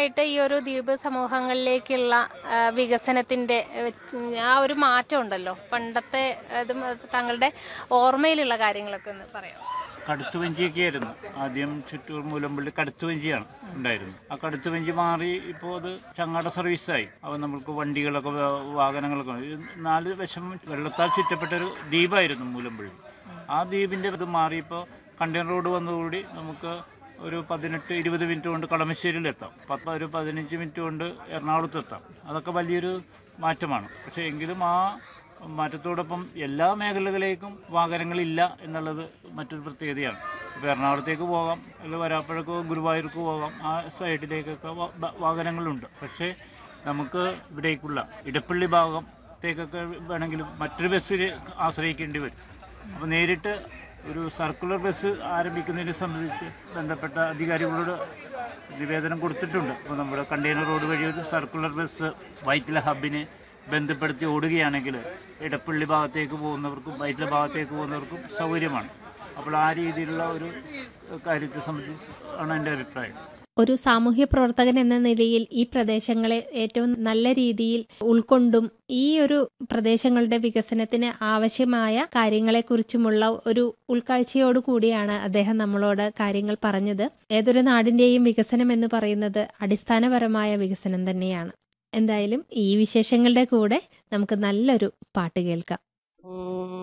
കാലങ്ങളായിട്ട് ഈ ഒരു ദ്വീപ് സമൂഹങ്ങളിലേക്കുള്ള ആ, വികസനത്തിന്റെ ഏ, ആ ഒരു മാറ്റം ഉണ്ടല്ലോ പണ്ടത്തെ അതും താങ്കളുടെ ഓർമ്മയിലുള്ള കാര്യങ്ങളൊക്കെ ഒന്ന് പറയാം കടുത്തുവഞ്ചിയൊക്കെ ആയിരുന്നു ആദ്യം ചുറ്റൂർ മൂലമ്പള്ളി കടുത്തുവഞ്ചിയാണ് ഉണ്ടായിരുന്നത് ആ കടുത്തുവഞ്ചി മാറി ഇപ്പോൾ അത് ചങ്ങാട സർവീസായി അപ്പോൾ നമുക്ക് വണ്ടികളൊക്കെ വാ- വാഹനങ്ങളൊക്കെ ഉണ്ട്. ഇത് നാല് വശം വെള്ളത്താൽ ചുറ്റപ്പെട്ട ഒരു ദ്വീപായിരുന്നു മൂലമ്പള്ളി ആ ദ്വീപിൻ്റെ ഇത് മാറിയപ്പോൾ കണ്ടെയ്നർ റോഡ് വന്നതോടുകൂടി നമുക്ക് ഒരു പതിനെട്ട് ഇരുപത് മിനിറ്റ് കൊണ്ട് കളമശ്ശേരിയിലെത്താം പത്ത് ഒരു പതിനഞ്ച് മിനിറ്റ് കൊണ്ട് എറണാകുളത്ത് എത്താം അതൊക്കെ വലിയൊരു മാറ്റമാണ് പക്ഷേ എങ്കിലും ആ മാറ്റത്തോടൊപ്പം എല്ലാ മേഖലകളിലേക്കും വാഹനങ്ങളില്ല എന്നുള്ളത് മറ്റൊരു പ്രത്യേകതയാണ് ഇപ്പോൾ എറണാകുളത്തേക്ക് പോകാം അല്ലെങ്കിൽ വരാപ്പുഴക്കോ ഗുരുവായൂർക്ക് പോകാം ആ സൈഡിലേക്കൊക്കെ വാ- വാ- വാഹനങ്ങളുണ്ട് പക്ഷേ നമുക്ക് ഇവിടേക്കുള്ള ഇടപ്പള്ളി ഭാഗത്തേക്കൊക്കെ വേണമെങ്കിലും മറ്റൊരു ബസ്സിൽ ആശ്രയിക്കേണ്ടി വരും അപ്പോൾ നേരിട്ട് ഒരു സർക്കുലർ ബസ് ആരംഭിക്കുന്നതിനെ സംബന്ധിച്ച് ബന്ധപ്പെട്ട അധികാരികളോട് നിവേദനം കൊടുത്തിട്ടുണ്ട് അപ്പോൾ നമ്മുടെ കണ്ടെയ്നർ റോഡ് വഴി ഒരു സർക്കുലർ ബസ് വൈറ്റില ഹബിനെ ബന്ധപ്പെടുത്തി ഓടുകയാണെങ്കിൽ ഇടപ്പള്ളി ഭാഗത്തേക്ക് പോകുന്നവർക്കും വൈറ്റില ഭാഗത്തേക്ക് പോകുന്നവർക്കും സൗകര്യമാണ് അപ്പോൾ ആ രീതിയിലുള്ള ഒരു കാര്യത്തെ സംബന്ധിച്ച് ആണ് എൻ്റെ അഭിപ്രായം ഒരു സാമൂഹ്യ പ്രവർത്തകൻ എന്ന നിലയിൽ ഈ പ്രദേശങ്ങളെ ഏറ്റവും നല്ല രീതിയിൽ ഉൾക്കൊണ്ടും ഈ ഒരു പ്രദേശങ്ങളുടെ വികസനത്തിന് ആവശ്യമായ കാര്യങ്ങളെക്കുറിച്ചുമുള്ള ഒരു ഉൾക്കാഴ്ചയോടു കൂടിയാണ് അദ്ദേഹം നമ്മളോട് കാര്യങ്ങൾ പറഞ്ഞത് ഏതൊരു നാടിന്റെയും വികസനം എന്ന് പറയുന്നത് അടിസ്ഥാനപരമായ വികസനം തന്നെയാണ് എന്തായാലും ഈ വിശേഷങ്ങളുടെ കൂടെ നമുക്ക് നല്ലൊരു പാട്ട് കേൾക്കാം